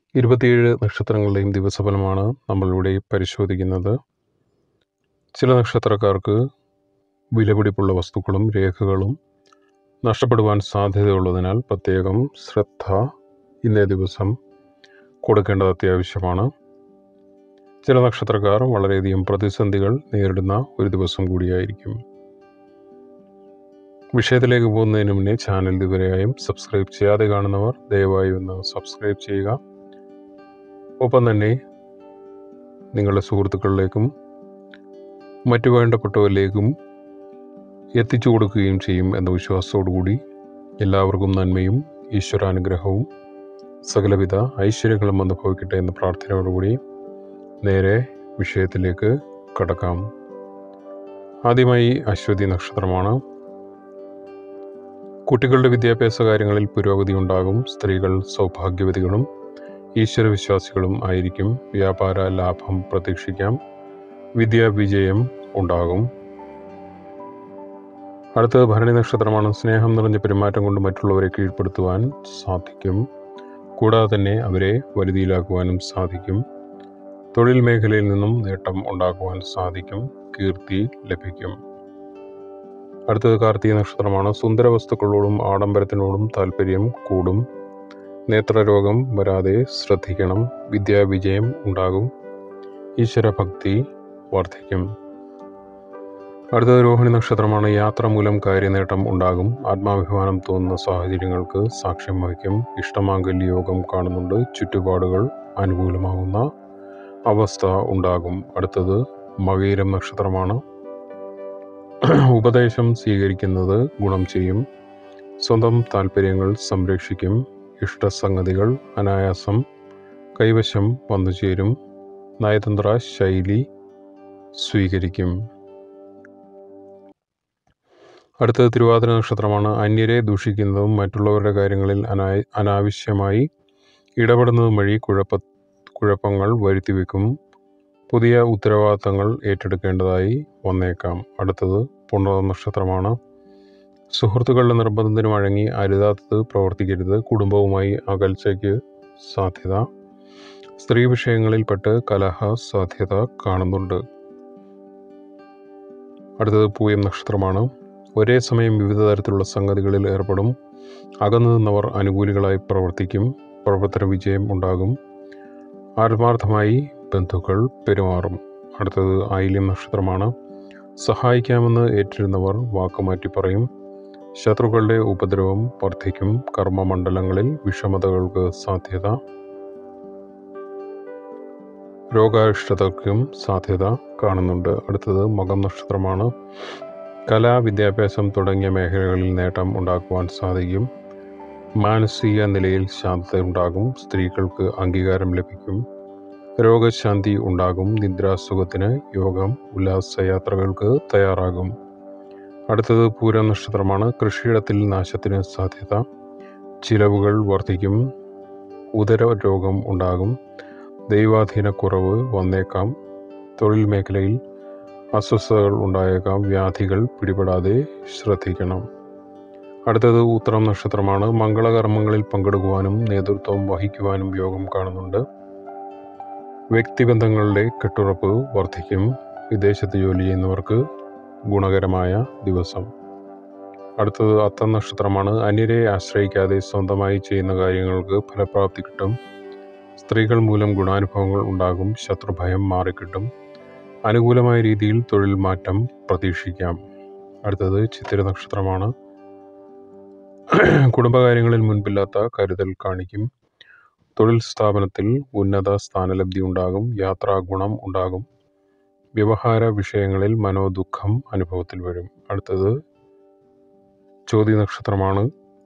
ഇരുപത്തിയേഴ് നക്ഷത്രങ്ങളുടെയും ദിവസഫലമാണ് നമ്മളിവിടെ പരിശോധിക്കുന്നത് ചില നക്ഷത്രക്കാർക്ക് വിലപിടിപ്പുള്ള വസ്തുക്കളും രേഖകളും നഷ്ടപ്പെടുവാൻ സാധ്യതയുള്ളതിനാൽ പ്രത്യേകം ശ്രദ്ധ ഇന്നേ ദിവസം കൊടുക്കേണ്ടത് അത്യാവശ്യമാണ് ചില നക്ഷത്രക്കാർ വളരെയധികം പ്രതിസന്ധികൾ നേരിടുന്ന ഒരു ദിവസം കൂടിയായിരിക്കും വിഷയത്തിലേക്ക് പോകുന്നതിന് മുന്നേ ചാനൽ ഇതുവരെയായും സബ്സ്ക്രൈബ് ചെയ്യാതെ കാണുന്നവർ ദയവായി ഒന്ന് സബ്സ്ക്രൈബ് ചെയ്യുക ഒപ്പം തന്നെ നിങ്ങളുടെ സുഹൃത്തുക്കളിലേക്കും മറ്റു വേണ്ടപ്പെട്ടവരിലേക്കും എത്തിച്ചു കൊടുക്കുകയും ചെയ്യും എന്ന വിശ്വാസത്തോടുകൂടി എല്ലാവർക്കും നന്മയും ഈശ്വരാനുഗ്രഹവും സകലവിധ ഐശ്വര്യങ്ങളും അനുഭവിക്കട്ടെ എന്ന പ്രാർത്ഥനയോടുകൂടി നേരെ വിഷയത്തിലേക്ക് കടക്കാം ആദ്യമായി അശ്വതി നക്ഷത്രമാണ് കുട്ടികളുടെ വിദ്യാഭ്യാസ കാര്യങ്ങളിൽ പുരോഗതി ഉണ്ടാകും സ്ത്രീകൾ സൗഭാഗ്യവതികളും ഈശ്വരവിശ്വാസികളും ആയിരിക്കും വ്യാപാര ലാഭം പ്രതീക്ഷിക്കാം വിദ്യാവിജയം ഉണ്ടാകും അടുത്തത് ഭരണി നക്ഷത്രമാണ് സ്നേഹം നിറഞ്ഞ പെരുമാറ്റം കൊണ്ട് മറ്റുള്ളവരെ കീഴ്പ്പെടുത്തുവാൻ സാധിക്കും കൂടാതെ തന്നെ അവരെ വരുതിയിലാക്കുവാനും സാധിക്കും തൊഴിൽ മേഖലയിൽ നിന്നും നേട്ടം ഉണ്ടാക്കുവാൻ സാധിക്കും കീർത്തി ലഭിക്കും അടുത്തത് കാർത്തിക നക്ഷത്രമാണ് സുന്ദര വസ്തുക്കളോടും ആഡംബരത്തിനോടും താല്പര്യം കൂടും നേത്രരോഗം വരാതെ ശ്രദ്ധിക്കണം വിദ്യാവിജയം ഉണ്ടാകും ഈശ്വരഭക്തി വർദ്ധിക്കും അടുത്തത് രോഹിണി നക്ഷത്രമാണ് യാത്ര മൂലം കാര്യനേട്ടം ഉണ്ടാകും ആത്മാഭിമാനം തോന്നുന്ന സാഹചര്യങ്ങൾക്ക് സാക്ഷ്യം വഹിക്കും ഇഷ്ടമാംഗല്യ യോഗം കാണുന്നുണ്ട് ചുറ്റുപാടുകൾ അനുകൂലമാകുന്ന അവസ്ഥ ഉണ്ടാകും അടുത്തത് മകീരം നക്ഷത്രമാണ് ഉപദേശം സ്വീകരിക്കുന്നത് ഗുണം ചെയ്യും സ്വന്തം താല്പര്യങ്ങൾ സംരക്ഷിക്കും ഇഷ്ടസംഗതികൾ അനായാസം കൈവശം വന്നു ചേരും നയതന്ത്ര ശൈലി സ്വീകരിക്കും അടുത്തത് തിരുവാതിര നക്ഷത്രമാണ് അന്യരെ ദൂഷിക്കുന്നതും മറ്റുള്ളവരുടെ കാര്യങ്ങളിൽ അനാ അനാവശ്യമായി ഇടപെടുന്നതും വഴി കുഴപ്പ കുഴപ്പങ്ങൾ വരുത്തിവെക്കും പുതിയ ഉത്തരവാദിത്തങ്ങൾ ഏറ്റെടുക്കേണ്ടതായി വന്നേക്കാം അടുത്തത് പുണർ നക്ഷത്രമാണ് സുഹൃത്തുക്കളുടെ നിർബന്ധത്തിന് വഴങ്ങി അരുതാത്തത് പ്രവർത്തിക്കരുത് കുടുംബവുമായി അകൽച്ചയ്ക്ക് സാധ്യത സ്ത്രീ വിഷയങ്ങളിൽപ്പെട്ട് കലഹ സാധ്യത കാണുന്നുണ്ട് അടുത്തത് പൂയം നക്ഷത്രമാണ് ഒരേ സമയം വിവിധ തരത്തിലുള്ള സംഗതികളിൽ ഏർപ്പെടും അകന്നു നിന്നവർ അനുകൂലികളായി പ്രവർത്തിക്കും പ്രവർത്തന വിജയം ഉണ്ടാകും ആത്മാർത്ഥമായി ബന്ധുക്കൾ പെരുമാറും അടുത്തത് ആയില്യം നക്ഷത്രമാണ് സഹായിക്കാമെന്ന് ഏറ്റിരുന്നവർ വാക്കുമാറ്റി പറയും ശത്രുക്കളുടെ ഉപദ്രവം വർദ്ധിക്കും കർമ്മമണ്ഡലങ്ങളിൽ വിഷമതകൾക്ക് സാധ്യത രോഗാരിഷ്ടതയ്ക്കും സാധ്യത കാണുന്നുണ്ട് അടുത്തത് മകം നക്ഷത്രമാണ് കലാ വിദ്യാഭ്യാസം തുടങ്ങിയ മേഖലകളിൽ നേട്ടം ഉണ്ടാക്കുവാൻ സാധിക്കും മാനസിക നിലയിൽ ശാന്തത ഉണ്ടാകും സ്ത്രീകൾക്ക് അംഗീകാരം ലഭിക്കും രോഗശാന്തി ഉണ്ടാകും നിദ്രാസുഖത്തിന് യോഗം ഉല്ലാസയാത്രകൾക്ക് തയ്യാറാകും അടുത്തത് പൂരം നക്ഷത്രമാണ് കൃഷിയിടത്തിൽ നാശത്തിന് സാധ്യത ചിലവുകൾ വർദ്ധിക്കും ഉദര രോഗം ഉണ്ടാകും ദൈവാധീനക്കുറവ് വന്നേക്കാം തൊഴിൽ മേഖലയിൽ അസ്വസ്ഥതകൾ ഉണ്ടായേക്കാം വ്യാധികൾ പിടിപെടാതെ ശ്രദ്ധിക്കണം അടുത്തത് ഉത്തരം നക്ഷത്രമാണ് മംഗളകർമ്മങ്ങളിൽ പങ്കെടുക്കുവാനും നേതൃത്വം വഹിക്കുവാനും യോഗം കാണുന്നുണ്ട് വ്യക്തിബന്ധങ്ങളുടെ കെട്ടുറപ്പ് വർദ്ധിക്കും വിദേശത്ത് ജോലി ചെയ്യുന്നവർക്ക് ഗുണകരമായ ദിവസം അടുത്തത് അത്തം നക്ഷത്രമാണ് അന്യരെ ആശ്രയിക്കാതെ സ്വന്തമായി ചെയ്യുന്ന കാര്യങ്ങൾക്ക് ഫലപ്രാപ്തി കിട്ടും സ്ത്രീകൾ മൂലം ഗുണാനുഭവങ്ങൾ ഉണ്ടാകും ശത്രുഭയം മാറിക്കിട്ടും അനുകൂലമായ രീതിയിൽ തൊഴിൽ മാറ്റം പ്രതീക്ഷിക്കാം അടുത്തത് ചിത്തിര നക്ഷത്രമാണ് കുടുംബകാര്യങ്ങളിൽ മുൻപില്ലാത്ത കരുതൽ കാണിക്കും തൊഴിൽ സ്ഥാപനത്തിൽ ഉന്നത സ്ഥാനലബ്ധി ഉണ്ടാകും യാത്രാ ഗുണം ഉണ്ടാകും വ്യവഹാര വിഷയങ്ങളിൽ മനോദുഃഖം അനുഭവത്തിൽ വരും അടുത്തത് ചോദ്യ നക്ഷത്രമാണ്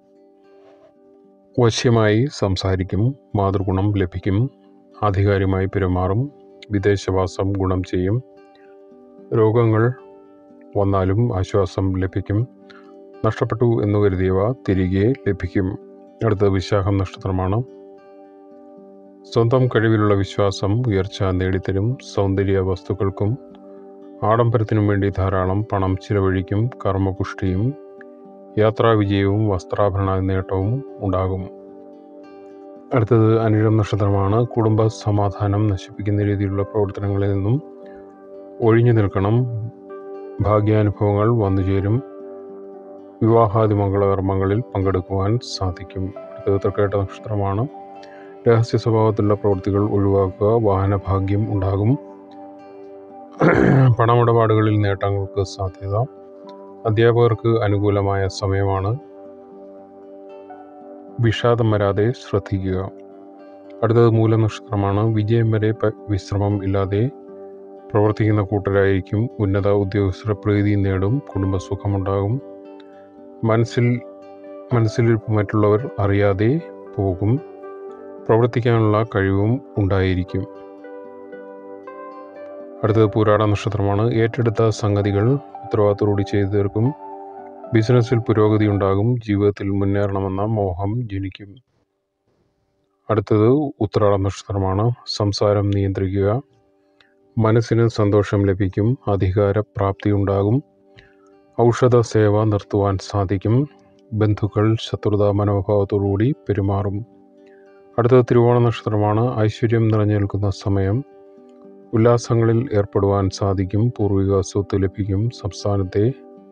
വശ്യമായി സംസാരിക്കും മാതൃഗുണം ലഭിക്കും ആധികാരികമായി പെരുമാറും വിദേശവാസം ഗുണം ചെയ്യും രോഗങ്ങൾ വന്നാലും ആശ്വാസം ലഭിക്കും നഷ്ടപ്പെട്ടു എന്ന് കരുതിയവ തിരികെ ലഭിക്കും അടുത്ത വിശാഖം നക്ഷത്രമാണ് സ്വന്തം കഴിവിലുള്ള വിശ്വാസം ഉയർച്ച നേടിത്തരും സൗന്ദര്യ വസ്തുക്കൾക്കും ആഡംബരത്തിനും വേണ്ടി ധാരാളം പണം ചിലവഴിക്കും കർമ്മപുഷ്ടിയും യാത്രാവിജയവും വസ്ത്രാഭരണ നേട്ടവും ഉണ്ടാകും അടുത്തത് അനിഴം നക്ഷത്രമാണ് കുടുംബ സമാധാനം നശിപ്പിക്കുന്ന രീതിയിലുള്ള പ്രവർത്തനങ്ങളിൽ നിന്നും ഒഴിഞ്ഞു നിൽക്കണം ഭാഗ്യാനുഭവങ്ങൾ വന്നുചേരും വിവാഹാദി മംഗളകർമ്മങ്ങളിൽ പങ്കെടുക്കുവാൻ സാധിക്കും അടുത്തത് തൃക്കേട്ട നക്ഷത്രമാണ് രഹസ്യ സ്വഭാവത്തിലുള്ള പ്രവൃത്തികൾ ഒഴിവാക്കുക വാഹനഭാഗ്യം ഉണ്ടാകും പണമിടപാടുകളിൽ നേട്ടങ്ങൾക്ക് സാധ്യത അധ്യാപകർക്ക് അനുകൂലമായ സമയമാണ് വിഷാദം വരാതെ ശ്രദ്ധിക്കുക അടുത്തത് മൂല നക്ഷത്രമാണ് വിജയം വരെ പ- വിശ്രമം ഇല്ലാതെ പ്രവർത്തിക്കുന്ന കൂട്ടരായിരിക്കും ഉന്നത ഉദ്യോഗസ്ഥർ പ്രീതി നേടും കുടുംബസുഖമുണ്ടാകും മനസ്സിൽ മനസ്സിലിരിപ്പ് മറ്റുള്ളവർ അറിയാതെ പോകും പ്രവർത്തിക്കാനുള്ള കഴിവും ഉണ്ടായിരിക്കും അടുത്തത് പൂരാട നക്ഷത്രമാണ് ഏറ്റെടുത്ത സംഗതികൾ ഉത്തരവാദിത്തോടുകൂടി ചെയ്തു തീർക്കും ബിസിനസ്സിൽ പുരോഗതി ഉണ്ടാകും ജീവിതത്തിൽ മുന്നേറണമെന്ന മോഹം ജനിക്കും അടുത്തത് ഉത്രാട നക്ഷത്രമാണ് സംസാരം നിയന്ത്രിക്കുക മനസ്സിന് സന്തോഷം ലഭിക്കും അധികാര പ്രാപ്തി ഉണ്ടാകും ഔഷധ സേവ നിർത്തുവാൻ സാധിക്കും ബന്ധുക്കൾ ശത്രുതാ മനോഭാവത്തോടുകൂടി പെരുമാറും അടുത്തത് തിരുവോണ നക്ഷത്രമാണ് ഐശ്വര്യം നിറഞ്ഞു നിൽക്കുന്ന സമയം ഉല്ലാസങ്ങളിൽ ഏർപ്പെടുവാൻ സാധിക്കും പൂർവിക സ്വത്ത് ലഭിക്കും സംസ്ഥാനത്തെ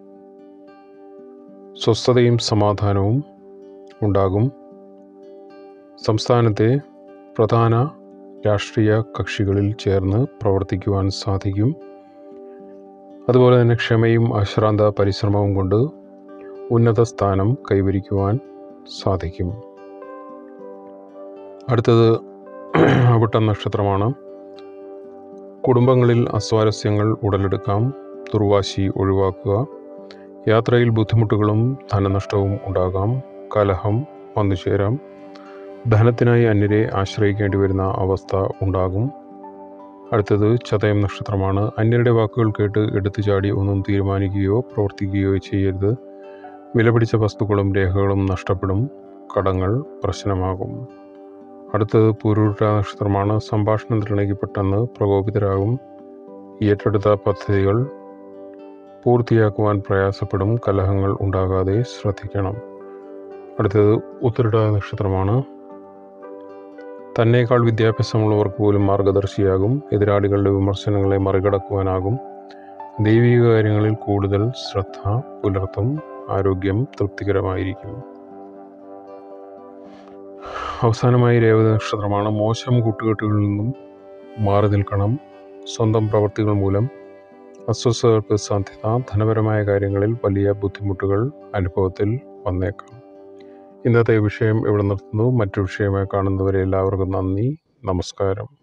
സ്വസ്ഥതയും സമാധാനവും ഉണ്ടാകും സംസ്ഥാനത്തെ പ്രധാന രാഷ്ട്രീയ കക്ഷികളിൽ ചേർന്ന് പ്രവർത്തിക്കുവാൻ സാധിക്കും അതുപോലെ തന്നെ ക്ഷമയും അശ്രാന്ത പരിശ്രമവും കൊണ്ട് ഉന്നത സ്ഥാനം കൈവരിക്കുവാൻ സാധിക്കും അടുത്തത് അവിട്ടം നക്ഷത്രമാണ് കുടുംബങ്ങളിൽ അസ്വാരസ്യങ്ങൾ ഉടലെടുക്കാം ദുർവാശി ഒഴിവാക്കുക യാത്രയിൽ ബുദ്ധിമുട്ടുകളും ധനനഷ്ടവും ഉണ്ടാകാം കലഹം വന്നുചേരാം ധനത്തിനായി അന്യരെ ആശ്രയിക്കേണ്ടി വരുന്ന അവസ്ഥ ഉണ്ടാകും അടുത്തത് ചതയം നക്ഷത്രമാണ് അന്യരുടെ വാക്കുകൾ കേട്ട് എടുത്തു ചാടി ഒന്നും തീരുമാനിക്കുകയോ പ്രവർത്തിക്കുകയോ ചെയ്യരുത് വിലപിടിച്ച വസ്തുക്കളും രേഖകളും നഷ്ടപ്പെടും കടങ്ങൾ പ്രശ്നമാകും അടുത്തത് പൂരുരുട്ട നക്ഷത്രമാണ് സംഭാഷണത്തിനിടയ്ക്ക് പെട്ടെന്ന് പ്രകോപിതരാകും ഏറ്റെടുത്ത പദ്ധതികൾ പൂർത്തിയാക്കുവാൻ പ്രയാസപ്പെടും കലഹങ്ങൾ ഉണ്ടാകാതെ ശ്രദ്ധിക്കണം അടുത്തത് ഉത്തരട നക്ഷത്രമാണ് തന്നേക്കാൾ വിദ്യാഭ്യാസമുള്ളവർക്ക് പോലും മാർഗദർശിയാകും എതിരാളികളുടെ വിമർശനങ്ങളെ മറികടക്കുവാനാകും ദൈവിക കാര്യങ്ങളിൽ കൂടുതൽ ശ്രദ്ധ പുലർത്തും ആരോഗ്യം തൃപ്തികരമായിരിക്കും അവസാനമായി രേവതി നക്ഷത്രമാണ് മോശം കൂട്ടുകെട്ടുകളിൽ നിന്നും മാറി നിൽക്കണം സ്വന്തം പ്രവർത്തികൾ മൂലം അസ്വസ്ഥതകൾക്ക് സാധ്യത ധനപരമായ കാര്യങ്ങളിൽ വലിയ ബുദ്ധിമുട്ടുകൾ അനുഭവത്തിൽ വന്നേക്കാം ഇന്നത്തെ വിഷയം ഇവിടെ നിർത്തുന്നു മറ്റു വിഷയമായി കാണുന്നവരെ എല്ലാവർക്കും നന്ദി നമസ്കാരം